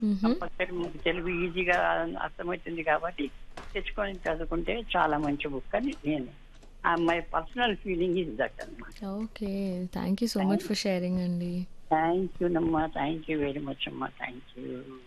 హుహు. కంపల్సరీ మీకు తెలుగు ఈజీగా అర్థమవుతుంది కాబట్టి తెచ్చుకొని చదువుకుంటే చాలా మంచి బుక్ అని నేను my personal feeling is that అనమాట okay thank you so much for sharing అండి థ్యాంక్ యూ నమ్మా థ్యాంక్ యూ వెరీ మచ్ అమ్మా థ్యాంక్ యూ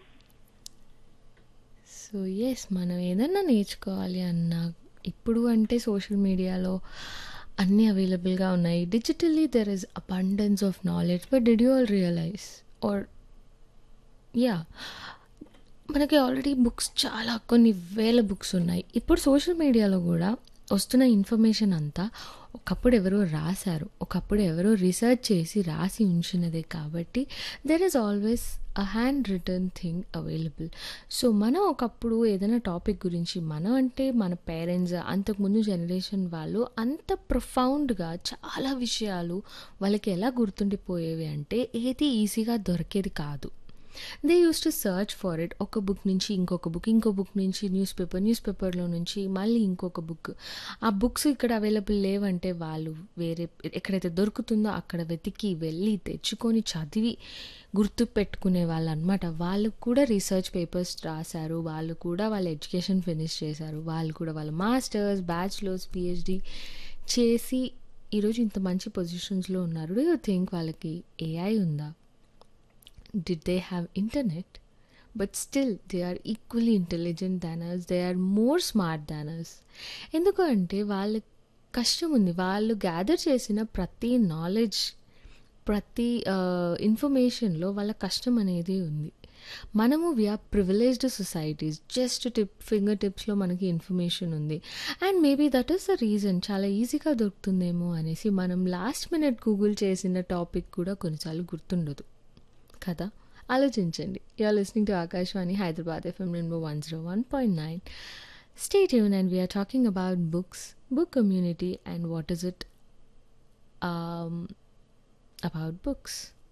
సో ఎస్ మనం ఏదన్నా నేర్చుకోవాలి అన్నా ఇప్పుడు అంటే సోషల్ మీడియాలో అన్నీ అవైలబుల్గా ఉన్నాయి digitally there is abundance of knowledge but did you all realise are ya మనకి ఆల్రెడీ బుక్స్ చాలా కొన్ని వేల బుక్స్ ఉన్నాయి ఇప్పుడు సోషల్ మీడియాలో కూడా వస్తున్న ఇన్ఫర్మేషన్ అంతా ఒకప్పుడు ఎవరో రాశారు ఒకప్పుడు ఎవరో రీసెర్చ్ చేసి రాసి ఉంచినదే కాబట్టి there is always a hand written thing available so మనం ఒకప్పుడు ఏదైనా టాపిక్ గురించి మనం అంటే మన పేరెంట్స్ అంతకుముందు జనరేషన్ వాళ్ళు అంత ప్రొఫౌండ్గా చాలా విషయాలు వాళ్ళకి ఎలా గుర్తుండిపోయేవి అంటే ఏది ఈజీగా దొరికేది కాదు they used to search for it ఒక బుక్ నుంచి ఇంకొక బుక్ ఇంకో బుక్ నుంచి న్యూస్ పేపర్ న్యూస్ పేపర్లో నుంచి మళ్ళీ ఇంకొక బుక్ ఆ బుక్స్ ఇక్కడ అవైలబుల్ లేవంటే వాళ్ళు వేరే ఎక్కడైతే దొరుకుతుందో అక్కడ వెతికి వెళ్ళి తెచ్చుకొని చదివి గుర్తు పెట్టుకునే వాళ్ళు అనమాట వాళ్ళు కూడా రీసెర్చ్ పేపర్స్ రాశారు వాళ్ళు కూడా వాళ్ళ ఎడ్యుకేషన్ ఫినిష్ చేశారు వాళ్ళు కూడా వాళ్ళ మాస్టర్స్ బ్యాచులర్స్ పిహెచ్డి చేసి ఈరోజు ఇంత మంచి పొజిషన్స్లో ఉన్నారు డూ యూ థింక్ వాళ్ళకి ఏఐ ఉందా did they have internet but still they are equally intelligent than us they are more smart than us ఎందుకు అంటే వాళ్ళ కష్టం ఉంది వాళ్ళు గ్యాదర్ చేసిన ప్రతి నాలెడ్జ్ ప్రతి ఇన్ఫర్మేషన్లో వాళ్ళ కష్టం అనేది ఉంది మనము we're privileged societies just tip finger టిప్స్లో మనకి ఇన్ఫర్మేషన్ ఉంది and maybe that is the reason చాలా ఈజీగా దొరుకుతుందేమో అనేసి మనం లాస్ట్ మినిట్ గూగుల్ చేసిన టాపిక్ కూడా కొన్నిసార్లు గుర్తుండదు కదా ఆలోచించండి you're listening to Akashvani Hyderabad FM number one zero one point nine stay tune and we're talking about books book community and what is it about books